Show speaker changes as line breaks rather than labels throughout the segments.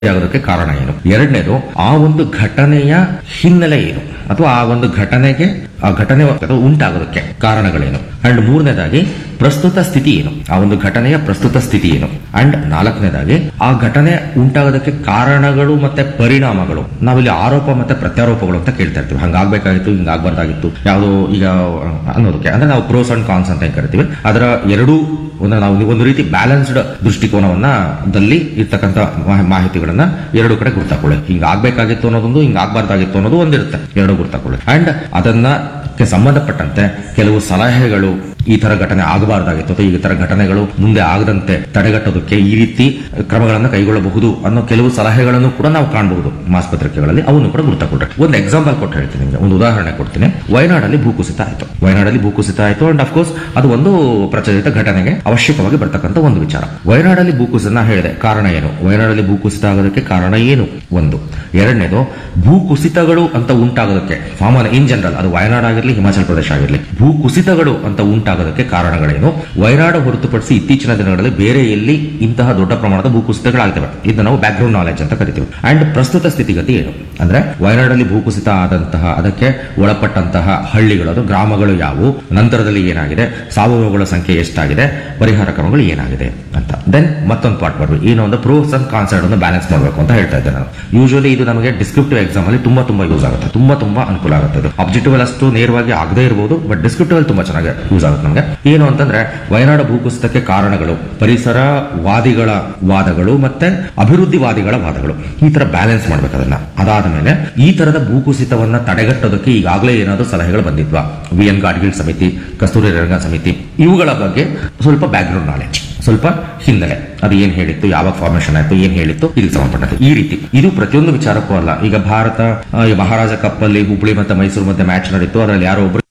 ಆಗೋದಕ್ಕೆ ಕಾರಣ ಏನು ಎರಡನೇದು ಆ ಒಂದು ಘಟನೆಯ ಹಿನ್ನೆಲೆ ಏನು ಅಥವಾ ಆ ಒಂದು ಘಟನೆಗೆ ಆ ಘಟನೆ ಅಥವಾ ಉಂಟಾಗೋದಕ್ಕೆ ಕಾರಣಗಳೇನು ಅಂಡ್ ಮೂರನೇದಾಗಿ ಪ್ರಸ್ತುತ ಸ್ಥಿತಿ ಏನು ಆ ಒಂದು ಘಟನೆಯ ಪ್ರಸ್ತುತ ಸ್ಥಿತಿ ಏನು ಅಂಡ್ ನಾಲ್ಕನೇದಾಗಿ ಆ ಘಟನೆ ಉಂಟಾಗೋದಕ್ಕೆ ಕಾರಣಗಳು ಮತ್ತೆ ಪರಿಣಾಮಗಳು ನಾವಿಲ್ಲಿ ಆರೋಪ ಮತ್ತೆ ಪ್ರತ್ಯಾರೋಪಗಳು ಅಂತ ಕೇಳ್ತಾ ಇರ್ತೀವಿ ಹಂಗಾಗ್ಬೇಕಾಗಿತ್ತು ಹಿಂಗಾಗ್ಬಾರ್ದಾಗಿತ್ತು ಯಾವುದು ಈಗ ಅನ್ನೋದಕ್ಕೆ ಅಂದ್ರೆ ನಾವು ಪ್ರೋಸ್ ಅಂಡ್ ಕಾನ್ಸ್ ಅಂತ ಏನ್ ಕರಿತೀವಿ ಅದರ ಎರಡೂ ಒಂದು ನಾವು ಒಂದು ರೀತಿ ಬ್ಯಾಲೆನ್ಸ್ಡ್ ದೃಷ್ಟಿಕೋನವನ್ನ ದಲ್ಲಿ ಇರ್ತಕ್ಕಂಥ ಮಾಹಿ- ಮಾಹಿತಿಗಳನ್ನ ಎರಡು ಕಡೆ ಗುರ್ತಾಕೊಳ್ಳಿ ಹಿಂಗ ಆಗ್ಬೇಕಾಗಿತ್ತು ಅನ್ನೋದೊಂದು ಹಿಂಗ ಆಗ್ಬಾರ್ದಾಗಿತ್ತು ಅನ್ನೋದು ಒಂದಿರುತ್ತೆ ಎರಡು ಗುರ್ತಾಕೊಳ್ಳಿ ಅಂಡ್ ಅದನ್ನ ಕ್ಕೆ ಸಂಬಂಧಪಟ್ಟಂತೆ ಕೆಲವು ಸಲಹೆಗಳು ಈ ತರ ಘಟನೆ ಆಗಬಾರ್ದಾಗಿತ್ತು ಅಥವಾ ಈ ತರ ಘಟನೆಗಳು ಮುಂದೆ ಆಗದಂತೆ ತಡೆಗಟ್ಟೋದಕ್ಕೆ ಈ ರೀತಿ ಕ್ರಮಗಳನ್ನು ಕೈಗೊಳ್ಳಬಹುದು ಅನ್ನೋ ಕೆಲವು ಸಲಹೆಗಳನ್ನು ಕೂಡ ನಾವು ಕಾಣಬಹುದು ಮಾಸ್ ಪತ್ರಿಕೆಗಳಲ್ಲಿ ಅವನ್ನು ಕೂಡ ಗುರ್ತಾಕೊಟ್ರೆ ಒಂದು ಎಕ್ಸಾಂಪಲ್ ಕೊಟ್ಟು ಹೇಳ್ತೀನಿ ನಿಮಗೆ ಒಂದು ಉದಾಹರಣೆ ಕೊಡ್ತೀನಿ ವಯನಾಡಲ್ಲಿ ಭೂಕುಸಿತ ಆಯ್ತು ವಯನಾಡಲ್ಲಿ ಭೂಕುಸಿತ ಆಯ್ತು ಅಂಡ್ ಅಫ್ಕೋರ್ಸ್ ಅದು ಒಂದು ಪ್ರಚಲಿತ ಘಟನೆಗೆ ಅವಶ್ಯಕವಾಗಿ ಬರ್ತಕ್ಕಂಥ ಒಂದು ವಿಚಾರ ವಯನಾಡಲ್ಲಿ ಭೂಕುಸಿತ ಹೇಳಿದೆ ಕಾರಣ ಏನು ವಯನಾಡಲ್ಲಿ ಭೂಕುಸಿತ ಆಗೋದಕ್ಕೆ ಕಾರಣ ಏನು ಒಂದು ಎರಡನೇದು ಭೂಕುಸಿತಗಳು ಅಂತ ಉಂಟಾಗೋದಕ್ಕೆ ಕಾಮನ್ ಇನ್ ಜನರಲ್ ಅದು ವಯನಾಡ್ ಆಗಿರ್ಲಿ ಹಿಮಾಚಲ ಪ್ರದೇಶ ಆಗಿರ್ಲಿ ಭೂಕುಸಿತಗಳು ಅಂತ ಉಂಟಾಗೋದಕ್ಕೆ ಕಾರಣಗಳೇನು ವಯನಾಡು ಹೊರತುಪಡಿಸಿ ಇತ್ತೀಚಿನ ದಿನಗಳಲ್ಲಿ ಬೇರೆ ಎಲ್ಲಿ ಇಂತಹ ದೊಡ್ಡ ಪ್ರಮಾಣದ ಭೂಕುಸಿತಗಳಾಗ್ತವೆ ಇದನ್ನ ನಾವು ಬ್ಯಾಕ್ ಗ್ರೌಂಡ್ ನಾಲೆಜ್ ಅಂತ ಕರಿತೀವಿ ಅಂಡ್ ಪ್ರಸ್ತುತ ಸ್ಥಿತಿಗತಿ ಏನು ಅಂದ್ರೆ ವಯನಾಡಲ್ಲಿ ಭೂಕುಸಿತ ಆದಂತಹ ಅದಕ್ಕೆ ಒಳಪಟ್ಟಂತಹ ಹಳ್ಳಿಗಳು ಅದು ಗ್ರಾಮಗಳು ಯಾವುವು ನಂತರದಲ್ಲಿ ಏನಾಗಿದೆ ಸಾವಯವಗಳ ಸಂಖ್ಯೆ ಎಷ್ಟಾಗಿದೆ ಪರಿಹಾರ ಕ್ರಮಗಳು ಏನಾಗಿದೆ ಅಂತ ದೆನ್ ಮತ್ತೊಂದು ಪಾರ್ಟ್ ಬರ್ಬೇಕು ಏನು ಅಂದ್ರೆ ಪ್ರೋಸ್ ಅಂಡ್ ಕಾನ್ಸರ್ಟ್ ಅನ್ನು ಬ್ಯಾಲೆನ್ಸ್ ಮಾಡಬೇಕು ಅಂತ ಹೇಳ್ತಾ ಇದ್ದೆ ನಾನು ಯೂಶಲಿ ಇದು ನಮಗೆ ಡಿಸ್ಕ್ರಿಪ್ಟಿವ್ ಎಕ್ಸಾಮ್ ಅಲ್ಲಿ ತುಂಬಾ ತುಂಬಾ ಯೂಸ್ ಆಗುತ್ತೆ ತುಂಬಾ ತುಂಬಾ ಅನುಕೂಲ ಆಗುತ್ತೆ ಇದು ಅಬ್ಜೆಕ್ಟಿವ್ ಅಷ್ಟು ನೇರವಾಗಿ ಆಗದೇ ಇರಬಹುದು ಬಟ್ ಡಿಸ್ಕ್ರಿಪ್ಟಿವ್ ಅಲ್ಲಿ ತುಂಬಾ ಚೆನ್ನಾಗಿ ಯೂಸ್ ಆಗುತ್ತೆ ನಮಗೆ ಏನು ಅಂತಂದ್ರೆ ವಯನಾಡು ಭೂಕುಸಿತಕ್ಕೆ ಕಾರಣಗಳು ಪರಿಸರ ವಾದಿಗಳ ವಾದಗಳು ಮತ್ತೆ ಅಭಿವೃದ್ಧಿವಾದಿಗಳ ವಾದಗಳು ಈ ತರ ಬ್ಯಾಲೆನ್ಸ್ ಮಾಡ್ಬೇಕು ಅದನ್ನ ಅದಾದ ಮೇಲೆ ಈ ತರದ ಭೂಕುಸಿತವನ್ನ ತಡೆಗಟ್ಟೋದಕ್ಕೆ ಈಗಾಗಲೇ ಏನಾದರೂ ಸಲಹೆಗಳು ಬಂದಿದ್ವಾ ವಿ ಎನ್ ಗಾಡ್ಗಿಲ್ ಸಮಿತಿ ಕಸ್ತೂರಿ ರಂಗ ಸಮಿತಿ ಇವುಗಳ ಬಗ್ಗೆ ಸ್ವಲ್ಪ ಬ್ಯಾಕ್ ಗ್ರೌಂಡ್ ನಾಲೆಜ್ ಸ್ವಲ್ಪ ಹಿನ್ನೆಲೆ ಅದು ಏನ್ ಹೇಳಿತ್ತು ಯಾವಾಗ ಫಾರ್ಮೇಶನ್ ಆಯ್ತು ಏನ್ ಹೇಳಿತ್ತು ಇದಕ್ಕೆ ಸಂಬಂಧಪಟ್ಟಂತೆ ಈ ರೀತಿ ಇದು ಪ್ರತಿಯೊಂದು ವಿಚಾರಕ್ಕೂ ಅಲ್ಲ ಈಗ ಭಾರತ ಆ, ಈ ಮಹಾರಾಜ ಕಪ್ ಅಲ್ಲಿ ಹುಬ್ಳಿ ಮತ್ತೆ ಮೈಸೂರು ಮಧ್ಯೆ ಮ್ಯಾಚ್ ನಡೀತು ಅದರಲ್ಲಿ ಯಾರೋ ಒಬ್ರು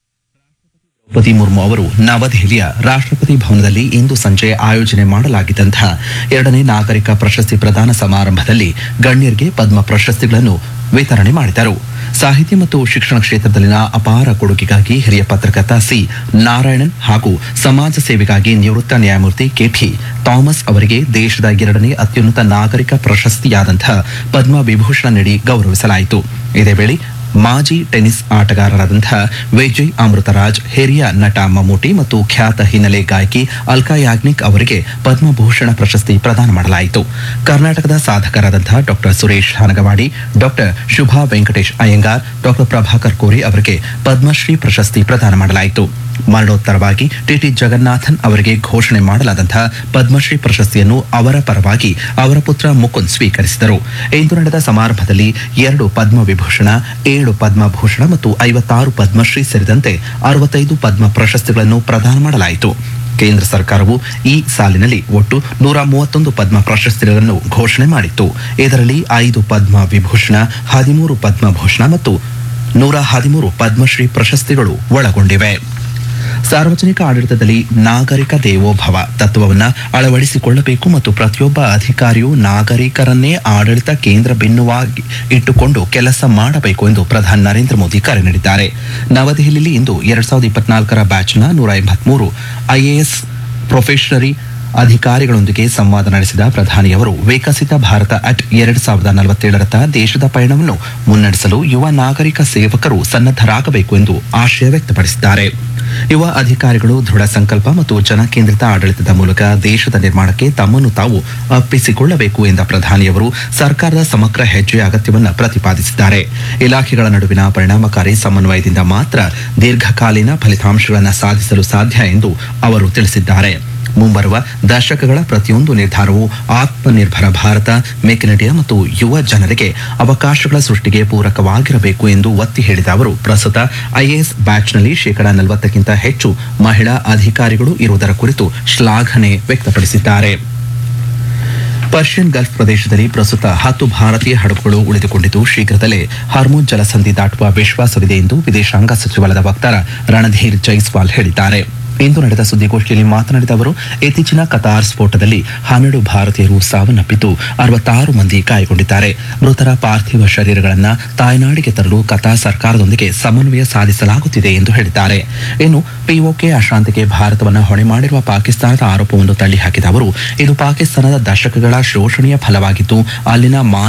ದ್ರೌಪದಿ ಮುರ್ಮು ಅವರು ನವದೆಹಲಿಯ ರಾಷ್ಟ್ರಪತಿ ಭವನದಲ್ಲಿ ಇಂದು ಸಂಜೆ ಆಯೋಜನೆ ಮಾಡಲಾಗಿದ್ದಂತಹ ಎರಡನೇ ನಾಗರಿಕ ಪ್ರಶಸ್ತಿ ಪ್ರದಾನ ಸಮಾರಂಭದಲ್ಲಿ ಗಣ್ಯರಿಗೆ ಪದ್ಮ ಪ್ರಶಸ್ತಿಗಳನ್ನು ವಿತರಣೆ ಮಾಡಿದರು ಸಾಹಿತ್ಯ ಮತ್ತು ಶಿಕ್ಷಣ ಕ್ಷೇತ್ರದಲ್ಲಿನ ಅಪಾರ ಕೊಡುಗೆಗಾಗಿ ಹಿರಿಯ ಪತ್ರಕರ್ತ ಸಿ ನಾರಾಯಣನ್ ಹಾಗೂ ಸಮಾಜ ಸೇವೆಗಾಗಿ ನಿವೃತ್ತ ನ್ಯಾಯಮೂರ್ತಿ ಕೆಟಿ ಥಾಮಸ್ ಅವರಿಗೆ ದೇಶದ ಎರಡನೇ ಅತ್ಯುನ್ನತ ನಾಗರಿಕ ಪ್ರಶಸ್ತಿಯಾದಂತಹ ಪದ್ಮ ವಿಭೂಷಣ ನೀಡಿ ಗೌರವಿಸಲಾಯಿತು ಇದೇ ವೇಳೆ ಮಾಜಿ ಟೆನ್ನಿಸ್ ಆಟಗಾರರಾದಂತಹ ವಿಜಯ್ ಅಮೃತರಾಜ್ ಹಿರಿಯ ನಟ ಮಮ್ಮೂಟಿ ಮತ್ತು ಖ್ಯಾತ ಹಿನ್ನೆಲೆ ಗಾಯಕಿ ಅಲ್ಕಾ ಯಾಗ್ನಿಕ್ ಅವರಿಗೆ ಪದ್ಮಭೂಷಣ ಪ್ರಶಸ್ತಿ ಪ್ರದಾನ ಮಾಡಲಾಯಿತು ಕರ್ನಾಟಕದ ಸಾಧಕರಾದಂತಹ doctor Suresh Hanagavadi doctor Shubha Venkatesh Iyengar doctor Prabhakar Kore ಅವರಿಗೆ ಪದ್ಮಶ್ರೀ ಪ್ರಶಸ್ತಿ ಪ್ರದಾನ ಮಾಡಲಾಯಿತು ಮರಣೋತ್ತರವಾಗಿ ಟಿಟಿ ಜಗನ್ನಾಥನ್ ಅವರಿಗೆ ಘೋಷಣೆ ಮಾಡಲಾದಂತಹ ಪದ್ಮಶ್ರೀ ಪ್ರಶಸ್ತಿಯನ್ನು ಅವರ ಪರವಾಗಿ ಅವರ ಪುತ್ರ ಮುಕುಂದ್ ಸ್ವೀಕರಿಸಿದರು ಇಂದು ನಡೆದ ಸಮಾರಂಭದಲ್ಲಿ ಎರಡು ಪದ್ಮ ವಿಭೂಷಣ ಏಳು ಪದ್ಮಭೂಷಣ ಮತ್ತು ಐವತ್ತಾರು ಪದ್ಮಶ್ರೀ ಸೇರಿದಂತೆ ಅರವತ್ತೈದು ಪದ್ಮ ಪ್ರಶಸ್ತಿಗಳನ್ನು ಪ್ರದಾನ ಮಾಡಲಾಯಿತು ಕೇಂದ್ರ ಸರ್ಕಾರವು ಈ ಸಾಲಿನಲ್ಲಿ ಒಟ್ಟು ನೂರ ಮೂವತ್ತೊಂದು ಪದ್ಮ ಪ್ರಶಸ್ತಿಗಳನ್ನು ಘೋಷಣೆ ಮಾಡಿತ್ತು ಇದರಲ್ಲಿ ಐದು ಪದ್ಮ ವಿಭೂಷಣ ಹದಿಮೂರು ಪದ್ಮಭೂಷಣ ಮತ್ತು ನೂರ ಹದಿಮೂರು ಪದ್ಮಶ್ರೀ ಪ್ರಶಸ್ತಿಗಳು ಒಳಗೊಂಡಿವೆ ಸಾರ್ವಜನಿಕ ಆಡಳಿತದಲ್ಲಿ ನಾಗರಿಕ ದೇವೋಭವ ತತ್ವವನ್ನು ಅಳವಡಿಸಿಕೊಳ್ಳಬೇಕು ಮತ್ತು ಪ್ರತಿಯೊಬ್ಬ ಅಧಿಕಾರಿಯು ನಾಗರಿಕರನ್ನೇ ಆಡಳಿತ ಕೇಂದ್ರ ಭಿನ್ನವಾಗಿ ಇಟ್ಟುಕೊಂಡು ಕೆಲಸ ಮಾಡಬೇಕು ಎಂದು ಪ್ರಧಾನಿ ನರೇಂದ್ರ ಮೋದಿ ಕರೆ ನೀಡಿದ್ದಾರೆ ನವದೆಹಲಿಯಲ್ಲಿ ಇಂದು ಎರಡ್ ಸಾವಿರದ ಇಪ್ಪತ್ನಾಲ್ಕರ ಬ್ಯಾಚ್ನ ನೂರ ಎಂಬತ್ಮೂರು ಐಎಎಸ್ ಪ್ರೊಫೆಷನರಿ ಅಧಿಕಾರಿಗಳೊಂದಿಗೆ ಸಂವಾದ ನಡೆಸಿದ ಪ್ರಧಾನಿಯವರು ವಿಕಸಿತ ಭಾರತ ಅಟ್ ಎರಡ್ ಸಾವಿರದ ನಲವತ್ತೇಳರತ್ತ ದೇಶದ ಪಯಣವನ್ನು ಮುನ್ನಡೆಸಲು ಯುವ ನಾಗರಿಕ ಸೇವಕರು ಸನ್ನದ್ಧರಾಗಬೇಕು ಎಂದು ಆಶಯ ವ್ಯಕ್ತಪಡಿಸಿದ್ದಾರೆ ಯುವ ಅಧಿಕಾರಿಗಳು ದೃಢ ಸಂಕಲ್ಪ ಮತ್ತು ಜನಕೇಂದ್ರಿತ ಆಡಳಿತದ ಮೂಲಕ ದೇಶದ ನಿರ್ಮಾಣಕ್ಕೆ ತಮ್ಮನ್ನು ತಾವು ಅಪ್ಪಿಸಿಕೊಳ್ಳಬೇಕು ಎಂದ ಪ್ರಧಾನಿಯವರು ಸರ್ಕಾರದ ಸಮಗ್ರ ಹೆಜ್ಜೆಯ ಅಗತ್ಯವನ್ನು ಪ್ರತಿಪಾದಿಸಿದ್ದಾರೆ ಇಲಾಖೆಗಳ ನಡುವಿನ ಪರಿಣಾಮಕಾರಿ ಸಮನ್ವಯದಿಂದ ಮಾತ್ರ ದೀರ್ಘಕಾಲೀನ ಫಲಿತಾಂಶಗಳನ್ನು ಸಾಧಿಸಲು ಸಾಧ್ಯ ಎಂದು ಅವರು ತಿಳಿಸಿದ್ದಾರೆ ಮುಂಬರುವ ದಶಕಗಳ ಪ್ರತಿಯೊಂದು ನಿರ್ಧಾರವು Atmanirbhar Bharat make in India ಮತ್ತು ಯುವ ಜನರಿಗೆ ಅವಕಾಶಗಳ ಸೃಷ್ಟಿಗೆ ಪೂರಕವಾಗಿರಬೇಕು ಎಂದು ಒತ್ತಿ ಹೇಳಿದ ಅವರು ಪ್ರಸ್ತುತ ಐಎಎಸ್ ಬ್ಯಾಚ್ನಲ್ಲಿ ಶೇಕಡಾ ನಲವತ್ತಕ್ಕಿಂತ ಹೆಚ್ಚು ಮಹಿಳಾ ಅಧಿಕಾರಿಗಳು ಇರುವುದರ ಕುರಿತು ಶ್ಲಾಘನೆ ವ್ಯಕ್ತಪಡಿಸಿದ್ದಾರೆ ಪರ್ಷಿಯನ್ ಗಲ್ಫ್ ಪ್ರದೇಶದಲ್ಲಿ ಪ್ರಸ್ತುತ ಹತ್ತು ಭಾರತೀಯ ಹಡಗುಗಳು ಉಳಿದುಕೊಂಡಿದ್ದು ಶೀಘ್ರದಲ್ಲೇ ಹರ್ಮುಜ್ ಜಲಸಂಧಿ ದಾಟುವ ವಿಶ್ವಾಸವಿದೆ ಎಂದು ವಿದೇಶಾಂಗ ಸಚಿವಾಲಯದ ವಕ್ತಾರ ರಣಧೀರ್ ಜೈಸ್ವಾಲ್ ಹೇಳಿದ್ದಾರೆ ಇಂದು ನಡೆದ ಸುದ್ದಿಗೋಷ್ಠಿಯಲ್ಲಿ ಮಾತನಾಡಿದ ಅವರು ಇತ್ತೀಚಿನ ಕತಾರ್ ಸ್ಫೋಟದಲ್ಲಿ ಹನ್ನೆರಡು ಭಾರತೀಯರು ಸಾವನ್ನಪ್ಪಿದ್ದು ಅರವತ್ತಾರು ಮಂದಿ ಗಾಯಗೊಂಡಿದ್ದಾರೆ ಮೃತರ ಪಾರ್ಥಿವ ಶರೀರಗಳನ್ನು ತಾಯ್ನಾಡಿಗೆ ತರಲು ಕತಾರ್ ಸರ್ಕಾರದೊಂದಿಗೆ ಸಮನ್ವಯ ಸಾಧಿಸಲಾಗುತ್ತಿದೆ ಎಂದು ಹೇಳಿದ್ದಾರೆ ಇನ್ನು ಪಿಒಕೆ ಅಶಾಂತಿಗೆ ಭಾರತವನ್ನು ಹೊಣೆ ಮಾಡಿರುವ ಪಾಕಿಸ್ತಾನದ ಆರೋಪವನ್ನು ತಳ್ಳಿಹಾಕಿದ ಅವರು ಇದು ಪಾಕಿಸ್ತಾನದ ದಶಕಗಳ ಶೋಷಣೆಯ ಫಲವಾಗಿದ್ದು ಅಲ್ಲಿನ